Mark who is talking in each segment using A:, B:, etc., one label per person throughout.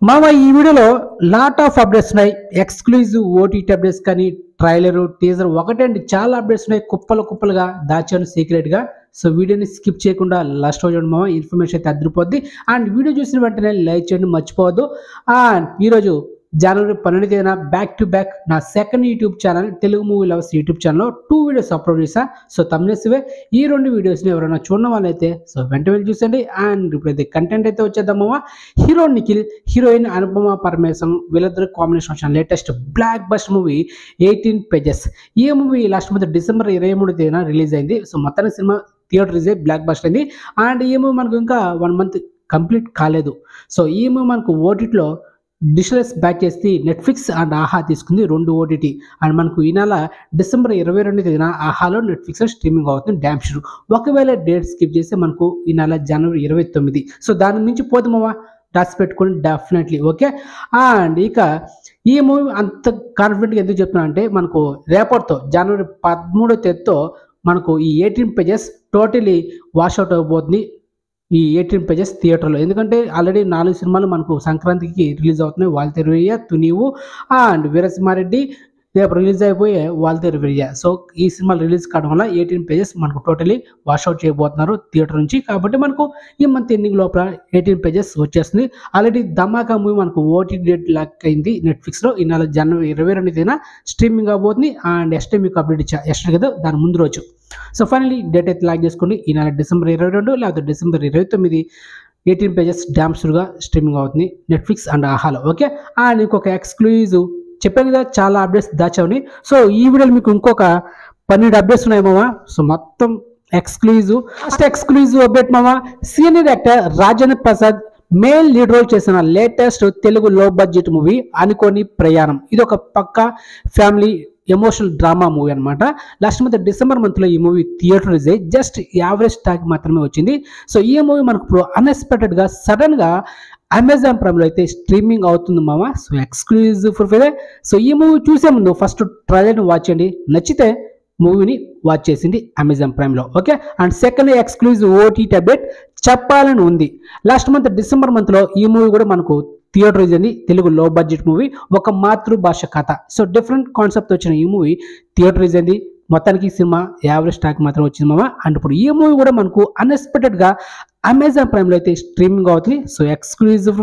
A: మామ ఈ వీడియోలో లాట్ ఆఫ్ అప్డేట్స్ ఉన్నాయి ఎక్స్క్లూజివ్ ఓటీటీ అప్డేట్స్ కానీ ట్రైలర్ టీజర్ ఒకటండి చాలా అప్డేట్స్ ఉన్నాయి కుప్పలు కుప్పలుగా దాచాను సీక్రెట్ గా సో వీడియోని స్కిప్ చేయకుండా లాస్ట్ చూడండి మామ ఇన్ఫర్మేషన్ అయితే అదిరిపోద్ది అండ్ వీడియో చూసిన వెంటనే లైక్ చేయండి మర్చిపోవద్దు అండ్ ఈరోజు జనవరి పన్నెండు తేదీన బ్యాక్ టు బ్యాక్ నా second YouTube channel Telugu movie lovers YouTube ఛానల్లో టూ వీడియోస్ అప్లోడ్ చేశా సో తమ్నేసివే ఈ రెండు వీడియోస్ని ఎవరైనా చూడడం వాళ్ళైతే సో వెంట వెళ్ళి చూసండి అండ్ ఇప్పుడైతే కంటెంట్ అయితే వచ్చేద్దామా హీరో నిఖిల్ హీరోయిన్ అనుపమ పరమేశం వీళ్ళిద్దరు కాంబినేషన్ వచ్చిన latest block bust movie eighteen pages ఈ మూవీ లాస్ట్ మంత్ డిసెంబర్ ఇరవై మూడు తేదీన రిలీజ్ అయింది సో మొత్తానికి సినిమా థియేటర్ రిలీజ్ అయ్యి బ్లాక్ బస్ట్ అయింది అండ్ ఈ మూవీ మనకు ఇంకా వన్ మంత్ కంప్లీట్ కాలేదు సో ఈ మూవీ మనకు ఓటీటీలో డిజిటల్స్ బ్యాక్ చేసి నెట్ఫ్లిక్స్ అండ్ ఆహా తీసుకుంది రెండు ఓటీటీ అండ్ మనకు ఈ నెల డిసెంబర్ ఇరవై రెండు తేదీన ఆహాలో నెట్ఫ్లిక్స్ స్ట్రీమింగ్ అవుతుంది డ్యామ్ షూర్ ఒకవేళ డేట్ స్కిప్ చేస్తే మనకు ఈ నెల జనవరి ఇరవై తొమ్మిది సో దాని నుంచి పోదామా డాట్స్ పెట్టుకొని డెఫినెట్లీ ఓకే అండ్ ఇక ఈ మూవీ అంత కాన్ఫిడెంట్గా ఎందుకు చెప్తున్నా అంటే మనకు రేపటితో జనవరి పదమూడో తేదీతో మనకు ఈ ఎయిటీన్ పేజెస్ టోటలీ వాష్అవుట్ అయిపోతుంది ఈ ఎయిటీన్ పేజెస్ థియేటర్లో ఎందుకంటే ఆల్రెడీ నాలుగు సినిమాలు మనకు సంక్రాంతికి రిలీజ్ అవుతున్నాయి వాల్తెరువయ్య తునీవు అండ్ వీరసింహారెడ్డి రేపు రిలీజ్ అయిపోయే వాల్తెరువయ్య సో ఈ సినిమాలు రిలీజ్ కావడం వల్ల ఎయిటీన్ పేజెస్ మనకు టోటలీ వాష్అవుట్ చేయబోతున్నారు థియేటర్ నుంచి కాబట్టి మనకు ఈ మంత్ ఎండింగ్ లోపల ఎయిటీన్ పేజెస్ వచ్చేస్తుంది ఆల్రెడీ ధమాకా మూవీ మనకు ఓటీ డేట్ లాక్ అయింది నెట్ఫ్లిక్స్లో ఈ నెల జనవరి ఇరవై రెండు తేదీన స్ట్రీమింగ్ అవబోతుంది అండ్ ఎస్టే మీకు అప్డేట్ ఇచ్చా ఎస్టే కదా దాని ముందు రోజు సో ఫైనలీ డేట్ అయితే లాక్ చేసుకోండి ఈ నెల డిసెంబర్ ఇరవై రెండు లేకపోతే డిసెంబర్ ఇరవై తొమ్మిది ఎయిటీన్ పేజెస్ డ్యామ్స్గా స్ట్రీమింగ్ అవుతుంది నెట్ఫ్లిక్స్ అండ్ ఆహాలో ఓకే అండ్ ఇంకొక ఎక్స్క్లూజివ్ చెప్పాను కదా చాలా అప్డేట్స్ దాచామని సో ఈ వీడియోలో మీకు ఇంకొక పన్నెండు అప్డేట్స్ ఉన్నాయి మామ సో మొత్తం ఎక్స్క్లూజివ్ ఫస్ట్ ఎక్స్క్లూజివ్ అప్డేట్ మామ senior actor Rajendra Prasad male lead role చేసిన లేటెస్ట్ తెలుగు లో బడ్జెట్ మూవీ అనుకోని ప్రయాణం ఇది ఒక పక్క ఫ్యామిలీ ఎమోషనల్ డ్రామా మూవీ అనమాట లాస్ట్ మంత్ డిసెంబర్ మంత్లో ఈ మూవీ థియేటర్ రిలీజ్ అయ్యి జస్ట్ యావరేజ్ టాక్ మాత్రమే వచ్చింది సో ఈ మూవీ మనకు ఇప్పుడు అన్ఎక్స్పెక్టెడ్గా సడన్గా అమెజాన్ ప్రైమ్లో అయితే స్ట్రీమింగ్ అవుతుంది మామ సో ఎక్స్క్లూజివ్ ఫర్ ఫిదే సో ఈ మూవీ చూసే ముందు ఫస్ట్ ట్రైలర్ని వాచ్ చేయండి నచ్చితే మూవీని వాచ్ చేసింది అమెజాన్ ప్రైమ్లో okay and second exclusive OTT update చెప్పాలని ఉంది లాస్ట్ మంత్ డిసెంబర్ మంత్లో ఈ మూవీ కూడా మనకు థియేటర్ రిలీజ్ అయింది తెలుగు లో బడ్జెట్ మూవీ ఒక మాతృభాష కథ సో డిఫరెంట్ కాన్సెప్ట్ వచ్చిన ఈ మూవీ థియేటర్ రిలీజ్ అయింది మొత్తానికి ఈ సినిమా యావరేజ్ స్టాక్ మాత్రం వచ్చింది మామ అండ్ ఇప్పుడు ఈ మూవీ కూడా మనకు అన్ఎక్స్పెక్టెడ్గా అమెజాన్ ప్రైమ్లో అయితే స్ట్రీమింగ్ అవుతుంది సో ఎక్స్క్లూజివ్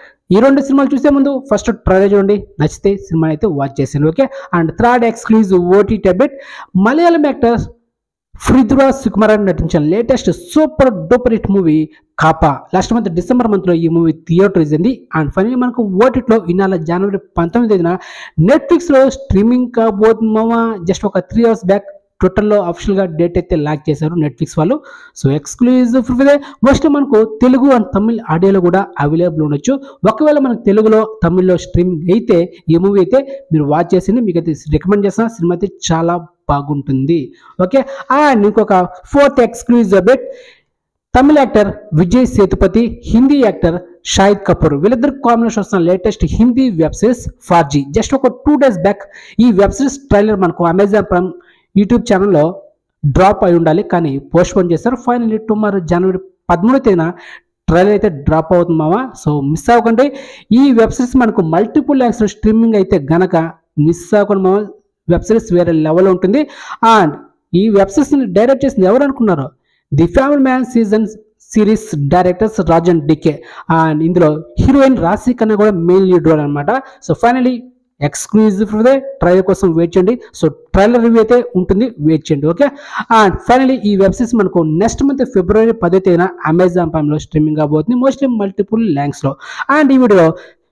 A: ఈ రెండు సినిమాలు చూసే ముందు ఫస్ట్ ట్రైలర్ చూడండి నచ్చితే సినిమా అయితే వాచ్ చేసాను okay and third exclusive OTT టెబెట్ మలయాళం యాక్టర్ పృథ్వరాజ్ సుకుమారన్ నటించిన latest super duper hit movie Kaapa last month December మంత్లో ఈ మూవీ థియేటర్ ఇచ్చింది అండ్ ఫైనల్ మనకు ఓటీట్లో ఈ నెల జనవరి పంతొమ్మిది తేదీన నెట్ఫ్లిక్స్లో స్ట్రీమింగ్ కాబోతుంది మామ జస్ట్ ఒక త్రీ అవర్స్ బ్యాక్ ట్విట్టర్లో అఫిషియల్గా డేట్ అయితే లాక్ చేశారు నెట్ఫ్లిక్స్ వాళ్ళు సో ఎక్స్క్లూజివ్ ఫిఫ్దే మోస్ట్లీ మనకు తెలుగు అండ్ తమిళ్ ఆడియోలో కూడా అవైలబుల్ ఉండొచ్చు ఒకవేళ మనకు తెలుగులో తమిళ్లో స్ట్రీమింగ్ అయితే ఈ మూవీ అయితే మీరు వాచ్ చేసింది మీకు అయితే రికమెండ్ చేసిన సినిమా అయితే చాలా బాగుంటుంది ఓకే అండ్ ఇంకొక fourth exclusive update Tamil actor Vijay Sethupathi Hindi actor Shahid Kapoor వీళ్ళిద్దరు కాంబినేషన్ వస్తున్న latest Hindi web series Farzi just ఒక టూ డేస్ బ్యాక్ ఈ వెబ్ సిరీస్ ట్రైలర్ మనకు అమెజాన్ ప్రైమ్ యూట్యూబ్ ఛానల్లో డ్రాప్ అయి ఉండాలి కానీ పోస్ట్ పోన్ చేస్తారు ఫైనల్లీ టుమారో జనవరి పదమూడో తేదీన ట్రైలర్ అయితే డ్రాప్ అవుతుంది మామ సో మిస్ అవ్వకండి ఈ వెబ్ సిరీస్ మనకు మల్టిపుల్ ల్యాంగ్స్ స్ట్రీమింగ్ అయితే గనక మిస్ అవ్వకుండా మామ వెబ్ సిరీస్ వేరే లెవెల్ ఉంటుంది అండ్ ఈ వెబ్ సిరీస్ని డైరెక్ట్ చేసింది ఎవరు అనుకున్నారు the family man season series directors Raj and DK and ఇందులో హీరోయిన్ రాశి కన్నా కూడా మెయిన్ లీడ్ రోల్ అనమాట సో ఫైనలీ ఎక్స్క్లూజివ్ ట్రైలర్ కోసం వెయిట్ చేయండి సో ట్రైలర్ రివ్యూ అయితే ఉంటుంది వెయిట్ చేయండి ఓకే అండ్ ఫైనలీ ఈ వెబ్ సిరీస్ మనకు నెక్స్ట్ మంత్ ఫిబ్రవరి పదో తేదీన అమెజాన్ ప్రైమ్లో స్ట్రీమింగ్ అవబోతుంది మోస్ట్లీ మల్టిపుల్ ల్యాంగ్స్లో అండ్ ఈ video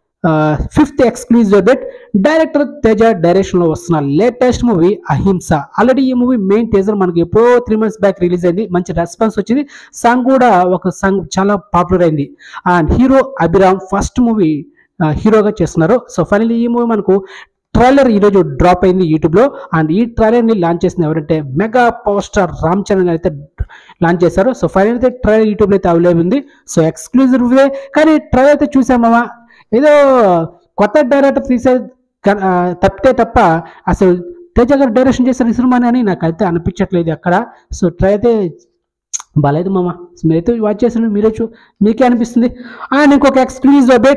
A: fifth exclusive date director Teja డైరెక్షన్లో వస్తున్న లేటెస్ట్ మూవీ అహింస ఆల్రెడీ ఈ మూవీ మెయిన్ టేజర్ మనకి ఎప్పుడో త్రీ మంత్స్ బ్యాక్ రిలీజ్ అయింది మంచి రెస్పాన్స్ వచ్చింది సాంగ్ కూడా ఒక సాంగ్ చాలా పాపులర్ అయింది and hero Abhiram first movie హీరోగా చేస్తున్నారు సో ఫైనల్లీ ఈ మూవీ మనకు ట్రైలర్ ఈరోజు డ్రాప్ అయింది యూట్యూబ్లో అండ్ ఈ ట్రైలర్ని లాంచ్ చేసింది ఎవరంటే mega power star Ram Charan అయితే లాంచ్ చేశారు సో ఫైనల్ అయితే ట్రైలర్ యూట్యూబ్లో అయితే అవైలబుల్ ఉంది సో ఎక్స్క్లూజివ్ కానీ ట్రైలర్ అయితే చూసామా ఏదో కొత్త డైరెక్టర్ తీసే క- ఆ, తప్పితే తప్ప అసలు తేజ గారు డైరెక్షన్ చేసిన ఈ సినిమాని అని నాకు అయితే అనిపించట్లేదు అక్కడ సో ట్రై అయితే బాలేదు మామ మీరైతే వాచ్ చేసిన మీరే చూ మీకే అనిపిస్తుంది అండ్ ఇంకొక exclusive update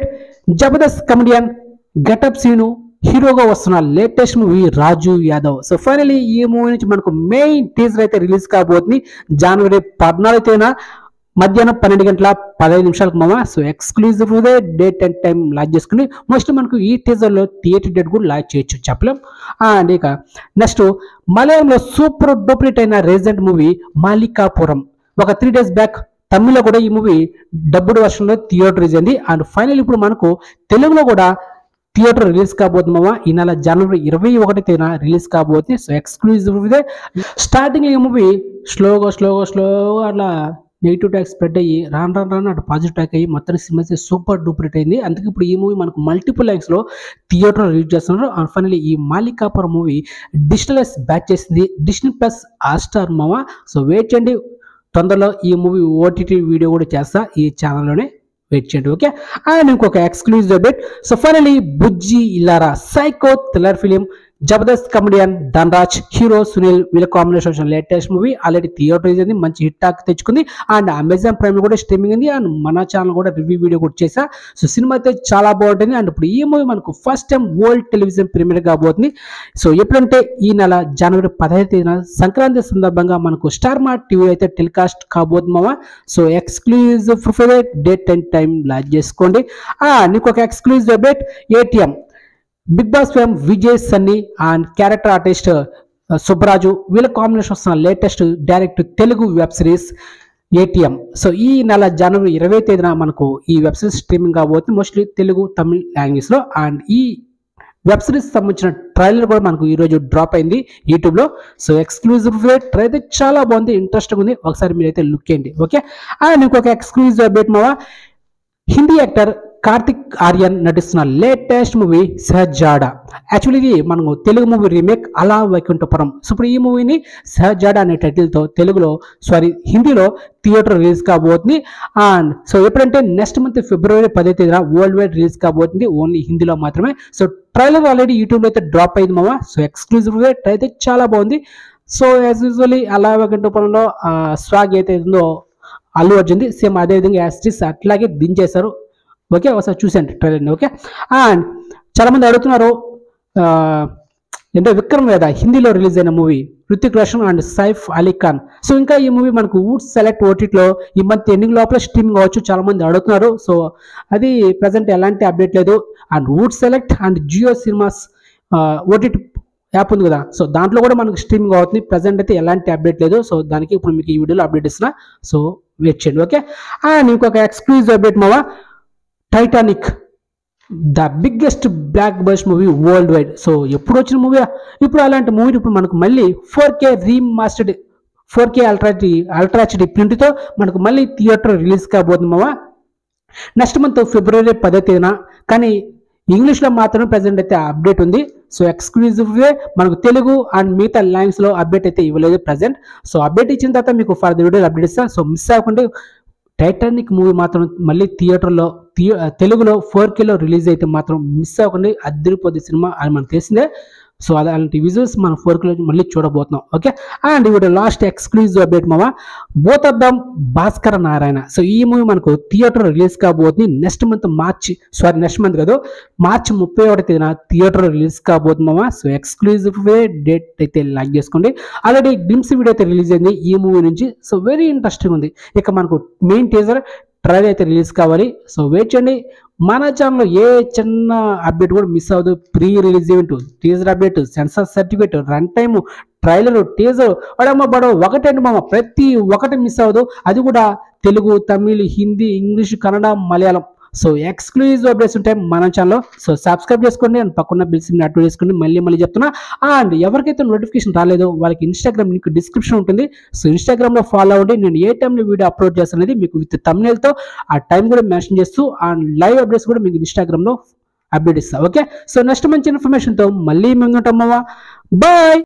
A: Jabardasth comedian getup Seenu హీరోగా వస్తున్న latest movie Raju Yadav so finally ఈ మూవీ నుంచి మనకు మెయిన్ టీజర్ అయితే రిలీజ్ కాబోతుంది జనవరి పద్నాలుగు తేదీన మధ్యాహ్నం పన్నెండు గంటల పదహైదు నిమిషాలకు మామ so exclusive date and time launch చేసుకుని మోస్ట్ మనకు ఈ టీజర్లో థియేటర్ డేట్ కూడా లాంచ్ చేయొచ్చు చెప్పలేం అండ్ ఇక నెక్స్ట్ మలయాళంలో సూపర్ డూప్లిట్ అయిన రీసెంట్ మూవీ మాలికాపురం ఒక త్రీ డేస్ బ్యాక్ తమిళ్లో కూడా ఈ మూవీ డబ్బుడు వర్షన్లో థియేటర్ రిలీజ్ అయింది అండ్ ఫైనల్ ఇప్పుడు మనకు తెలుగులో కూడా థియేటర్ రిలీజ్ కాబోతుందమ్మా ఈ నెల జనవరి ఇరవై ఒకటి తేదీన రిలీజ్ కాబోతుంది సో ఎక్స్క్లూజివ్ ఇదే స్టార్టింగ్ ఈ మూవీ స్లోగా స్లోగా స్లోగా అట్లా నెగిటివ్ ట్యాక్ స్ప్రెడ్ అయ్యి రాను రాను రాను అటు పాజిటివ్ ట్యాక్ అయ్యి మొత్తం సినిమా అయితే సూపర్ డూపరేట్ అయింది అందుకే ఇప్పుడు ఈ మూవీ మనకు మల్టిపుల్ లైక్స్లో థియేటర్ రిలీజ్ చేస్తున్నారు అండ్ ఫైనల్లీ ఈ మాలికాపురం మూవీ డిజిటలైజ్ బ్యాక్ చేసింది డిజిటల్ ప్లస్ స్టార్ మామ సో వెయిట్ చేయండి తొందరలో ఈ మూవీ ఓటీటీ వీడియో కూడా చేస్తా ఈ ఛానల్లోనే వెయిట్ చేయండి ఓకే అండ్ ఇంకొక exclusive update so finally Bujji Illara psycho thriller film Jabardasth comedian Dhanraj hero Sunil వీళ్ళ combination latest movie already theatre అయింది మంచి హిట్ టాక్ తెచ్చుకుంది అండ్ అమెజాన్ ప్రైమ్ కూడా స్ట్రీమింగ్ ఉంది అండ్ మన ఛానల్ కూడా రివ్యూ వీడియో కూడా చేసా సో సినిమా అయితే చాలా బాగుంటుంది అండ్ ఇప్పుడు ఈ మూవీ మనకు first time world television premiere కాబోతుంది సో ఎప్పుడంటే ఈ నెల జనవరి పదహైదు తేదీన సంక్రాంతి సందర్భంగా మనకు స్టార్ మార్ట్ టీవీ అయితే టెలికాస్ట్ కాబోతుందమ్మా so exclusive prefer date and time launch చేసుకోండి నీకు ఒక exclusive update ATM big boss fame Vijay Sunny and character artist Subbaraju వీళ్ళ కాంబినేషన్ వస్తున్న latest direct Telugu web series ATM so ఈ నెల జనవరి ఇరవై తేదీన మనకు ఈ వెబ్ సిరీస్ స్ట్రీమింగ్ కాబోతుంది మోస్ట్లీ తెలుగు తమిళ్ లాంగ్వేజ్లో అండ్ ఈ వెబ్ సిరీస్ సంబంధించిన ట్రైలర్ కూడా మనకు ఈ రోజు డ్రాప్ అయింది యూట్యూబ్లో సో ఎక్స్క్లూజివ్ ట్రై అయితే చాలా బాగుంది ఇంట్రెస్టింగ్ ఉంది ఒకసారి మీరైతే లుక్ చేయండి ఓకే అండ్ ఇంకొక ఎక్స్క్లూజివ్ అప్డేట్ మావా హిందీ యాక్టర్ కార్తిక్ ఆర్యన్ నటిస్తున్న లేటెస్ట్ మూవీ సహజాడా యాక్చువల్లీ ఇది మనకు తెలుగు మూవీ రీమేక్ అలా వైకుంఠపురం సో ఇప్పుడు ఈ మూవీని సహజాడా అనే టైటిల్తో తెలుగులో సారీ హిందీలో థియేటర్ రిలీజ్ కాబోతుంది అండ్ సో ఎప్పుడంటే నెక్స్ట్ మంత్ ఫిబ్రవరి పదో తేదీన వరల్డ్ వైడ్ రిలీజ్ కాబోతుంది ఓన్లీ హిందీలో మాత్రమే సో ట్రైలర్ ఆల్రెడీ యూట్యూబ్లో అయితే డ్రాప్ అయింది మామ సో ఎక్స్క్లూజివ్గా ట్రై అయితే చాలా బాగుంది సో యాజ్ యూజువల్లీ అలా వైకుంఠపురంలో స్వాగ్ అయితే ఉందో అల్లు అర్జున్ది సేమ్ అదే విధంగా యాస్టిస్ అట్లాగే దించేశారు ఓకే ఒకసారి చూసండి ట్రైలర్ని ఓకే అండ్ చాలామంది అడుగుతున్నారు ఆ, ఏంటో విక్రమ్ వేద హిందీలో రిలీజ్ అయిన movie Hrithik Roshan and Saif Ali Khan so ఇంకా ఈ మూవీ మనకు వుడ్ సెలెక్ట్ ఓటీటీలో ఈ మంత్ ఎండింగ్ లోపల స్ట్రీమింగ్ అవ్వచ్చు చాలా మంది అడుగుతున్నారు సో అది ప్రజెంట్ ఎలాంటి అప్డేట్ లేదు and Voot select and Jio cinemas OTT app ఉంది కదా సో దాంట్లో కూడా మనకు స్ట్రీమింగ్ అవుతుంది ప్రజెంట్ అయితే ఎలాంటి అప్డేట్ లేదు సో దానికి ఇప్పుడు మీకు ఈ వీడియోలో అప్డేట్ ఇస్తున్నా సో వెయిట్ చేయండి ఓకే అండ్ ఇంకొక ఎక్స్క్లూజివ్ అప్డేట్ మావా Titanic the biggest block bust movie world wide so ఎప్పుడు వచ్చిన మూవీ ఇప్పుడు అలాంటి మూవీ ఇప్పుడు మనకు మళ్ళీ four K remastered four K అల్ట్రాచి అల్ట్రాచిడి ప్రింట్తో మనకు మళ్ళీ థియేటర్ రిలీజ్ కాబోతుంది మావా నెక్స్ట్ మంత్ ఫిబ్రవరి పదో తేదీన కానీ ఇంగ్లీష్లో మాత్రమే ప్రజెంట్ అయితే అప్డేట్ ఉంది సో ఎక్స్క్లూజివ్గా మనకు తెలుగు అండ్ మిగతా లాంగ్వేజ్లో అప్డేట్ అయితే ఇవ్వలేదు ప్రజెంట్ సో అప్డేట్ ఇచ్చిన తర్వాత మీకు ఫర్దర్ వీడియోలో అప్డేట్ ఇస్తాను సో మిస్ అవ్వకుండా టైటానిక్ మూవీ మాత్రం మళ్ళీ థియేటర్లో థియే తెలుగులో ఫోర్ కేలో రిలీజ్ అయితే మాత్రం మిస్ అవ్వకుండా అద్దరిపోద్ది సినిమా అని మనకు తెలిసిందే సో అలాంటి విజువల్స్ మనం ఫోర్ కేలో మళ్ళీ చూడబోతున్నాం ఓకే అండ్ ఇప్పుడు లాస్ట్ ఎక్స్క్లూజివ్ అప్డేట్ మావా both of them Bhaskara Narayana so ఈ మూవీ మనకు థియేటర్ రిలీజ్ కాబోతుంది నెక్స్ట్ మంత్ మార్చి సారీ నెక్స్ట్ మంత్ కాదు మార్చి ముప్పై ఒకటి తేదీన థియేటర్ రిలీజ్ కాబోతుంది మావా సో ఎక్స్క్లూజివ్ డేట్ అయితే లైక్ చేసుకోండి ఆల్రెడీ గ్లిమ్స్ వీడియో అయితే రిలీజ్ అయింది ఈ మూవీ నుంచి సో వెరీ ఇంట్రెస్టింగ్ ఉంది ఇక మనకు మెయిన్ టీజర్ ట్రైలర్ అయితే రిలీజ్ కావాలి సో వెయిట్ చేయండి మన ఛానల్లో ఏ చిన్న అప్డేట్ కూడా మిస్ అవ్వదు pre release event teaser update censor certificate run time trailer teaser వాడమ్మ బడో ఒకటండి మామ ప్రతి ఒక్కటి మిస్ అవ్వదు అది కూడా Telugu Tamil Hindi English Kannada Malayalam so exclusive updates ఉంటాయి మన ఛానల్లో సో సబ్స్క్రైబ్ చేసుకోండి అండ్ పక్కన బిల్స్ యాక్టివ్ చేసుకోండి మళ్ళీ మళ్ళీ చెప్తున్నా అండ్ ఎవరికైతే నోటిఫికేషన్ రాలేదో వాళ్ళకి ఇన్స్టాగ్రామ్ లింక్ డిస్క్రిప్షన్ ఉంటుంది సో ఇన్స్టాగ్రామ్లో ఫాలో అవ్వండి నేను ఏ టైంలో వీడియో అప్లోడ్ చేస్తానది మీకు విత్ తమ్నేల్తో ఆ టైం కూడా మెన్షన్ చేస్తూ అండ్ లైవ్ అప్డేట్స్ కూడా మీకు ఇన్స్టాగ్రామ్లో అప్డేట్ ఇస్తా ఓకే సో నెక్స్ట్ మంచి ఇన్ఫర్మేషన్తో మళ్ళీ మేము ఉంటాం బాయ్